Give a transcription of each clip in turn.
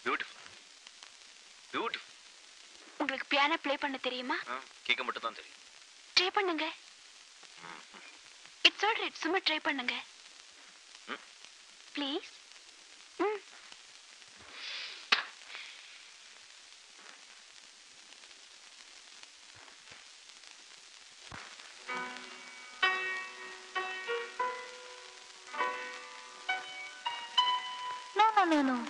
Beautiful beautiful உங்களுக்கு piano play பண்ண தெரியுமா கேட்க மட்டும் தான் தெரியும் ட்ரை பண்ணுங்க இட்ஸ் ஆல் ரைட் சும்மா ட்ரை பண்ணுங்க ம். ப்ளீஸ் ம் No, no, no, no.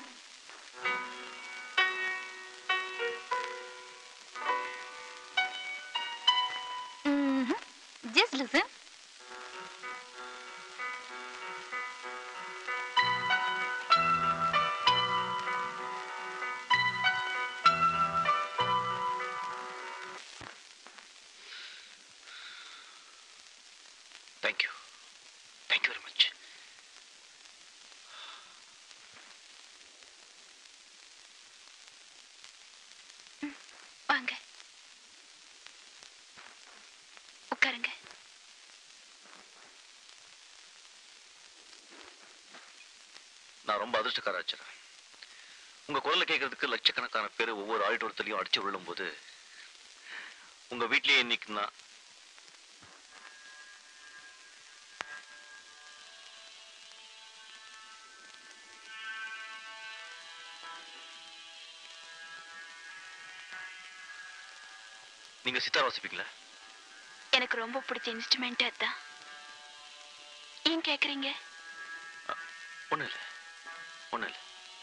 Mhm. Just listen. Thank you thank you very much வாங்க உட்காருங்க நான் ரொம்ப அதிர்ஷ்டக்கார ஆச்சுறேன் உங்க குரலை கேட்கறதுக்கு லட்சக்கணக்கான பேர் ஒவ்வொரு ஆடிட்டோரத்துலயும் அடிச்சு விழும்போது உங்க வீட்லயே இன்னைக்கு நான் நீங்க சித்தார் வாசிப்பீங்களா எனக்கு ரொம்ப பிடிச்ச இன்ஸ்ட்ருமெண்ட் அதான் ஏன் கேக்குறீங்க ஒண்ணு இல்ல ஒண்ணு இல்ல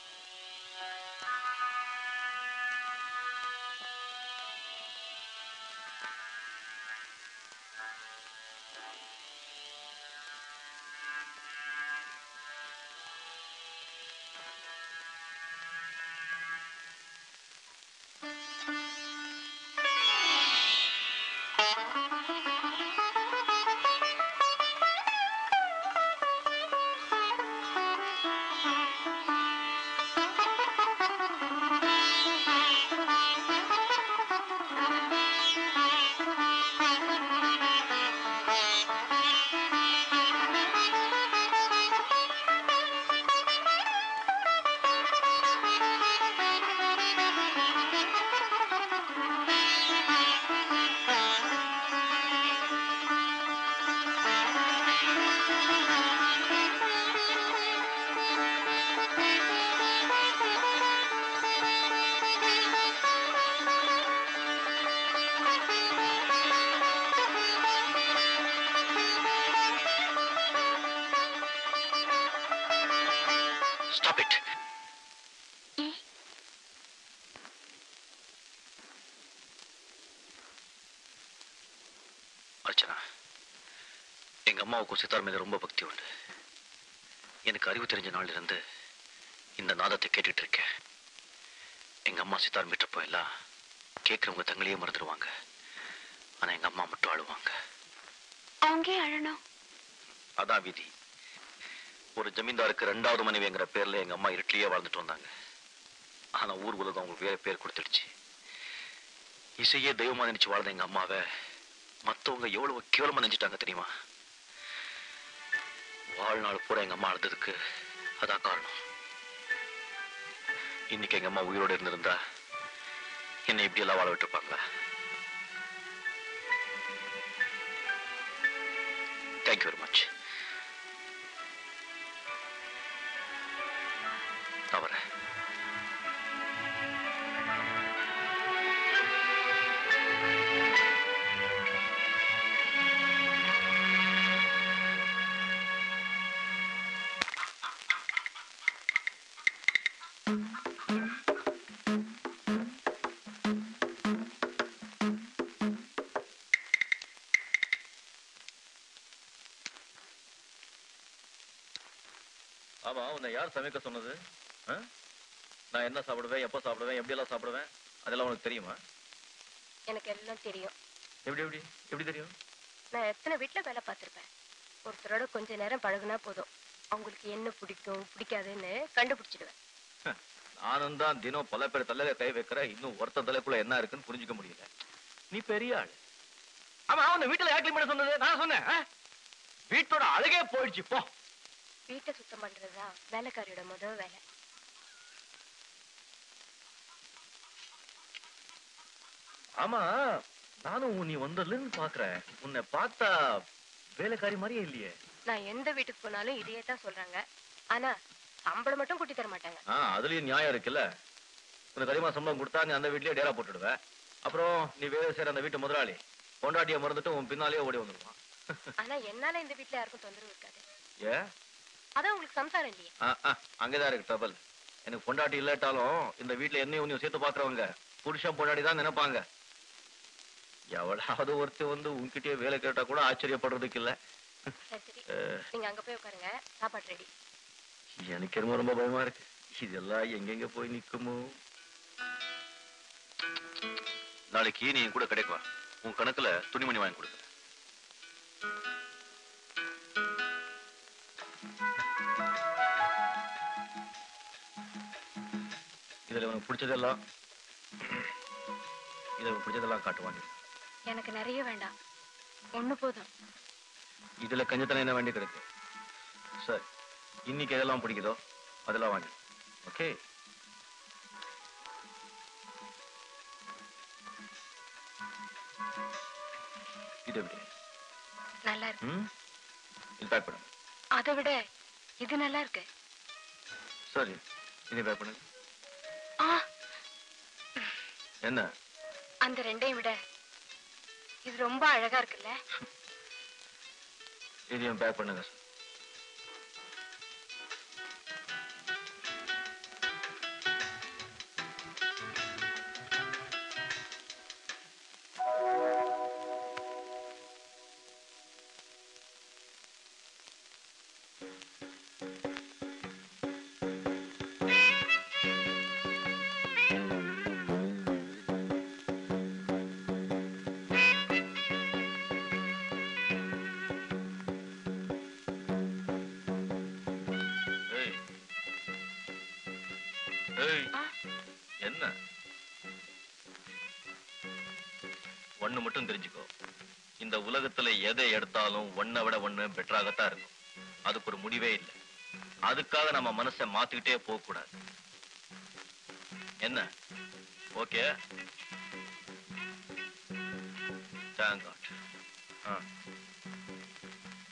ஸ்டாப் இட் ஏன் அர்ச்சனா எங்க அம்மாவுக்கும் சித்தார் மேல ரொம்ப பக்தி உண்டு எனக்கு அறிவு தெரிஞ்ச நாள்ல இருந்து இந்த நாதத்தை கேட்டுட்டு இருக்கேன் எங்க அம்மா சித்தார் மீட்டப்போ எல்லாம் கேட்கறவங்க தங்களையே மறந்துடுவாங்க ஆனா எங்க அம்மா மட்டும் அழுவாங்க அவங்க ஏன் அழணும் அதான் விதி ஒரு ஜமீன்தாருக்கு ரெண்டாவது மனைவிங்கிற பேர்ல எங்க அம்மா இருட்டிலேயே வாழ்ந்துட்டு வந்தாங்க ஆனா ஊர் உலகம் அவங்களுக்கு வேற பேர் கொடுத்துடுச்சு இசையே தெய்வமா நினைச்சு வாழ்ந்த எங்க அம்மாவை மத்தவங்க எவ்வளவு கேவலமா நினைச்சிட்டாங்க தெரியுமா வாழ்நாள் பூரா எங்க அம்மா அழுததுக்கு அதான் காரணம் இன்னைக்கு எங்க அம்மா உயிரோட இருந்திருந்தா என்னை இப்படி எல்லாம் வாழ விட்டுருப்பாங்களா தேங்க்யூ வெரி மச் நான் வரேன் ஆமா உன்னை யார் சமைக்க சொன்னது ஆ? நான் என்ன சாப்பிடுவேன் எப்போ சாப்பிடுவேன் எப்படி எல்லாம் சாப்பிடுவேன் அதெல்லாம் உனக்கு தெரியுமா எனக்கு எல்லாம் தெரியும் எப்படி எப்படி எப்படி தெரியும் நான் எத்தனை வீட்ல வேலை பார்த்திருப்பேன் ஒருத்தரோட கொஞ்ச நேரம் பழகுனா போதும் அவங்களுக்கு என்ன பிடிக்கும் பிடிக்காதுன்னு கண்டுபிடிச்சிடுவேன் நானும் தான் தினம் பல பேர் தலையில கை வைக்கிறேன் இன்னும் ஒருத்த தலைக்குள்ள என்ன இருக்குன்னு புரிஞ்சுக்க முடியல நீ பெரிய ஆள் ஆமா உன்னை வீட்டுல யார் clean பண்ண சொன்னது நான் சொன்னேன் ஆ? வீட்டோட அழகே போயிடுச்சு போ வீட்டை சுத்தம் பண்றதுதான் வேலைக்காரியோட முதல் வேலை ஆமா நானும் நீ வந்ததுன்னு பாக்குறேன் உன்னை பார்த்தா வேலைக்காரி மாதிரியே இல்லையே நான் எந்த வீட்டுக்கு போனாலும் இதையே தான் சொல்றாங்க ஆனா சம்பளம் மட்டும் கூட்டி தர மாட்டாங்க ஆ அதுலயும் நியாயம் இருக்குல்ல உனக்கு அதிகமா சம்பளம் கொடுத்தா நீ அந்த வீட்லயே டேரா போட்டுடுவ அப்புறம் நீ வேலை செய்யற அந்த வீட்டு முதலாளி பொண்டாட்டிய மறந்துட்டு உன் பின்னாலேயே ஓடி வந்துடுவான் ஆனா என்னால இந்த வீட்ல யாருக்கும் தொந்தரவு இருக்காது ஏ அதான் உங்களுக்கு சம்சாரம் இல்லையே ஆ, ஆ, அங்கதான் இருக்கு டபுள் எனக்கு பொண்டாட்டி இல்லாட்டாலும் இந்த வீட்ல என்னையும் உன்னையும் சேர்த்து பாக்குறவங்க புருஷன் பொண்டாட்டி தான் நினைப்பாங்க எவளாவது ஒருத்தி வந்து உன்கிட்டயே வேலை கேட்டா கூட ஆச்சரியப்படுறதுக்கு இல்ல சரி சரி அஹ், நீங்க அங்க போய் உட்காருங்க சாப்பாடு ரெடி எனக்கு என்னமோ ரொம்ப பயமா இருக்கு இதெல்லாம் எங்கெங்க போய் நிக்குமோ நாளைக்கு நீ என் கூட கிடைக்கும் உன் கணக்குல துணிமணி வாங்கி கொடுக்குறேன் இதுல உனக்கு பிடிச்சதெல்லாம் இதுல உனக்கு பிடிச்சதெல்லாம் காட்டுவாங்க எனக்கு நிறைய வேண்டாம் ஒண்ணு போதும் இதுல கஞ்சத்தனம் என்ன வேண்டி கிடக்கு சரி இன்னைக்கு எதெல்லாம் பிடிக்குதோ அதெல்லாம் வாங்கி ஓகே இது எப்படி நல்லா இருக்கு ம் இது பேக் பண்ணுங்க அதை விட இது நல்லா இருக்கு சரி இது பேக் பண்ணுங்க ஆ என்ன அந்த ரெண்டையும் விட இது ரொம்ப அழகா இருக்குல்ல இதையும் பேக் பண்ணுங்க ஏய் ஏய் ஆ. என்ன ஒண்ணு மட்டும் தெரிஞ்சுக்கோ இந்த உலகத்துல எதை எடுத்தாலும் ஒன்னை விட ஒண்ணு பெட்டராகத்தான் இருக்கும் அதுக்கு ஒரு முடிவே இல்லை அதுக்காக நம்ம மனசை மாத்திக்கிட்டே போக கூடாது என்ன ஓகே தேங்க் காட் ஆ